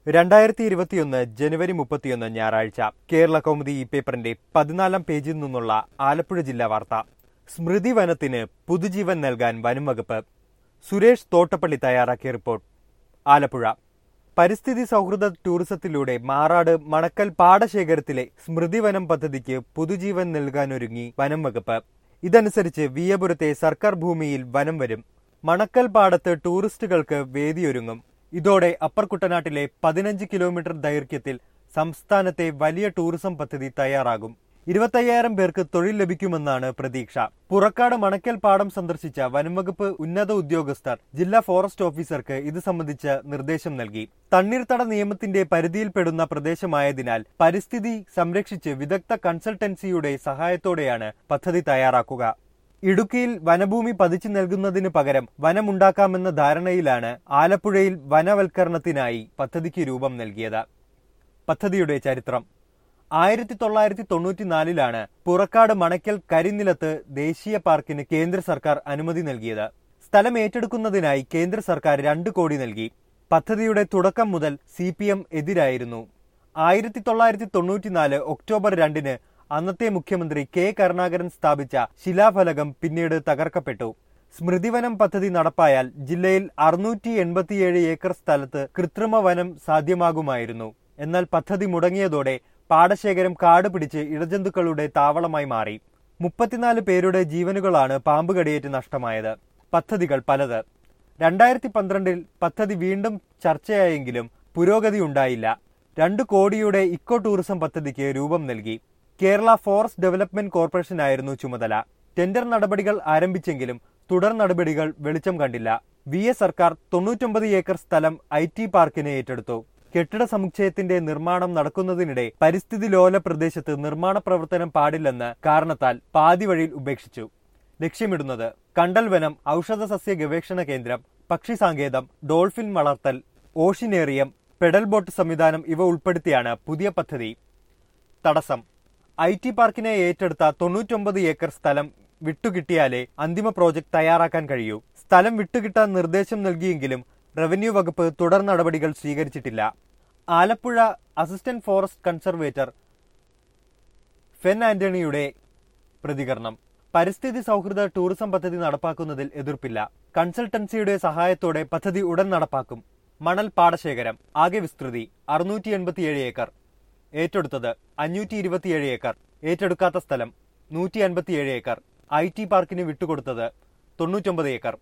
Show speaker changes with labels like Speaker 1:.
Speaker 1: രണ്ടായിരത്തി ഇരുപത്തിയൊന്ന് ജനുവരി മുപ്പത്തിയൊന്ന് ഞായറാഴ്ച കേരള കൗമുദി ഈ പേപ്പറിന്റെ പതിനാലാം പേജിൽ നിന്നുള്ള ആലപ്പുഴ ജില്ലാ വാർത്ത സ്മൃതി വനത്തിന് പുതുജീവൻ നൽകാൻ വനം വകുപ്പ് സുരേഷ് തോട്ടപ്പള്ളി തയ്യാറാക്കിയ റിപ്പോർട്ട് ആലപ്പുഴ പരിസ്ഥിതി സൗഹൃദ ടൂറിസത്തിലൂടെ മാറാട് മണക്കൽ പാടശേഖരത്തിലെ സ്മൃതിവനം പദ്ധതിക്ക് പുതുജീവൻ നൽകാനൊരുങ്ങി വനം വകുപ്പ് ഇതനുസരിച്ച് വിയപുരത്തെ സർക്കാർ ഭൂമിയിൽ വനം വരും മണക്കൽ പാടത്ത് ടൂറിസ്റ്റുകൾക്ക് വേദിയൊരുങ്ങും ഇതോടെ അപ്പർ കുട്ടനാട്ടിലെ പതിനഞ്ച് കിലോമീറ്റർ ദൈർഘ്യത്തിൽ സംസ്ഥാനത്തെ വലിയ ടൂറിസം പദ്ധതി തയ്യാറാകും ഇരുപത്തയ്യായിരം പേർക്ക് തൊഴിൽ ലഭിക്കുമെന്നാണ് പ്രതീക്ഷ പുറക്കാട് മണക്കൽ പാടം സന്ദർശിച്ച വനംവകുപ്പ് ഉന്നത ഉദ്യോഗസ്ഥർ ജില്ലാ ഫോറസ്റ്റ് ഓഫീസർക്ക് ഇത് സംബന്ധിച്ച നിർദ്ദേശം നൽകി തണ്ണീർത്തട നിയമത്തിന്റെ പരിധിയിൽപ്പെടുന്ന പ്രദേശമായതിനാൽ പരിസ്ഥിതി സംരക്ഷിച്ച് വിദഗ്ധ കൺസൾട്ടൻസിയുടെ സഹായത്തോടെയാണ് പദ്ധതി തയ്യാറാക്കുക ഇടുക്കിയിൽ വനഭൂമി പതിച്ചു നൽകുന്നതിന് പകരം വനമുണ്ടാക്കാമെന്ന ധാരണയിലാണ് ആലപ്പുഴയിൽ വനവൽക്കരണത്തിനായി പദ്ധതിക്ക് രൂപം നൽകിയത് പദ്ധതിയുടെ ചരിത്രം ആയിരത്തി തൊള്ളായിരത്തി തൊണ്ണൂറ്റിനാലിലാണ് പുറക്കാട് മണയ്ക്കൽ കരിനിലത്ത് ദേശീയ പാർക്കിന് കേന്ദ്ര സർക്കാർ അനുമതി നൽകിയത് സ്ഥലം ഏറ്റെടുക്കുന്നതിനായി കേന്ദ്ര സർക്കാർ രണ്ട് കോടി നൽകി പദ്ധതിയുടെ തുടക്കം മുതൽ സി പി എം എതിരായിരുന്നു ആയിരത്തി തൊള്ളായിരത്തി തൊണ്ണൂറ്റിനാല് ഒക്ടോബർ രണ്ടിന് അന്നത്തെ മുഖ്യമന്ത്രി കെ കരുണാകരൻ സ്ഥാപിച്ച ശിലാഫലകം പിന്നീട് തകർക്കപ്പെട്ടു സ്മൃതിവനം പദ്ധതി നടപ്പായാൽ ജില്ലയിൽ അറുന്നൂറ്റി എൺപത്തിയേഴ് ഏക്കർ സ്ഥലത്ത് കൃത്രിമ വനം സാധ്യമാകുമായിരുന്നു എന്നാൽ പദ്ധതി മുടങ്ങിയതോടെ പാടശേഖരം കാട് പിടിച്ച് ഇഴജന്തുക്കളുടെ താവളമായി മാറി മുപ്പത്തിനാല് പേരുടെ ജീവനുകളാണ് പാമ്പ് കടിയേറ്റ് നഷ്ടമായത് പദ്ധതികൾ പലത് രണ്ടായിരത്തി പന്ത്രണ്ടിൽ പദ്ധതി വീണ്ടും ചർച്ചയായെങ്കിലും പുരോഗതി ഉണ്ടായില്ല രണ്ടു കോടിയുടെ ഇക്കോ ടൂറിസം പദ്ധതിക്ക് രൂപം നൽകി കേരള ഫോറസ്റ്റ് ഡെവലപ്മെന്റ് കോർപ്പറേഷനായിരുന്നു ചുമതല ടെൻഡർ നടപടികൾ ആരംഭിച്ചെങ്കിലും തുടർ നടപടികൾ വെളിച്ചം കണ്ടില്ല വി എ സർക്കാർ തൊണ്ണൂറ്റൊമ്പത് ഏക്കർ സ്ഥലം ഐ ടി പാർക്കിന് ഏറ്റെടുത്തു കെട്ടിട സമുച്ചയത്തിന്റെ നിർമ്മാണം നടക്കുന്നതിനിടെ പരിസ്ഥിതി ലോല പ്രദേശത്ത് നിർമ്മാണ പ്രവർത്തനം പാടില്ലെന്ന് കാരണത്താൽ പാതി വഴിയിൽ ഉപേക്ഷിച്ചു ലക്ഷ്യമിടുന്നത് കണ്ടൽ വനം ഔഷധ സസ്യ ഗവേഷണ കേന്ദ്രം പക്ഷി സാങ്കേതം ഡോൾഫിൻ വളർത്തൽ ഓഷിനേറിയം പെഡൽ ബോട്ട് സംവിധാനം ഇവ ഉൾപ്പെടുത്തിയാണ് പുതിയ പദ്ധതി തടസ്സം ഐ ടി പാർക്കിനെ ഏറ്റെടുത്ത തൊണ്ണൂറ്റൊമ്പത് ഏക്കർ സ്ഥലം വിട്ടുകിട്ടിയാലേ അന്തിമ പ്രോജക്ട് തയ്യാറാക്കാൻ കഴിയൂ സ്ഥലം വിട്ടുകിട്ടാൻ നിർദ്ദേശം നൽകിയെങ്കിലും റവന്യൂ വകുപ്പ് തുടർ നടപടികൾ സ്വീകരിച്ചിട്ടില്ല Alappuzha assistant forest conservator Fen ആന്റണിയുടെ പ്രതികരണം പരിസ്ഥിതി സൗഹൃദ ടൂറിസം പദ്ധതി നടപ്പാക്കുന്നതിൽ എതിർപ്പില്ല കൺസൾട്ടൻസിയുടെ സഹായത്തോടെ പദ്ധതി ഉടൻ നടപ്പാക്കും മണൽ പാടശേഖരം ആകെ വിസ്തൃതി അറുന്നൂറ്റി എൺപത്തിയേഴ് ഏക്കർ ഏറ്റെടുത്തത് അഞ്ഞൂറ്റി ഇരുപത്തിയേഴ് ഏക്കർ ഏറ്റെടുക്കാത്ത സ്ഥലം നൂറ്റി അൻപത്തിയേഴ് ഏക്കർ ഐ ടി പാർക്കിന് വിട്ടുകൊടുത്തത് തൊണ്ണൂറ്റൊമ്പത് ഏക്കർ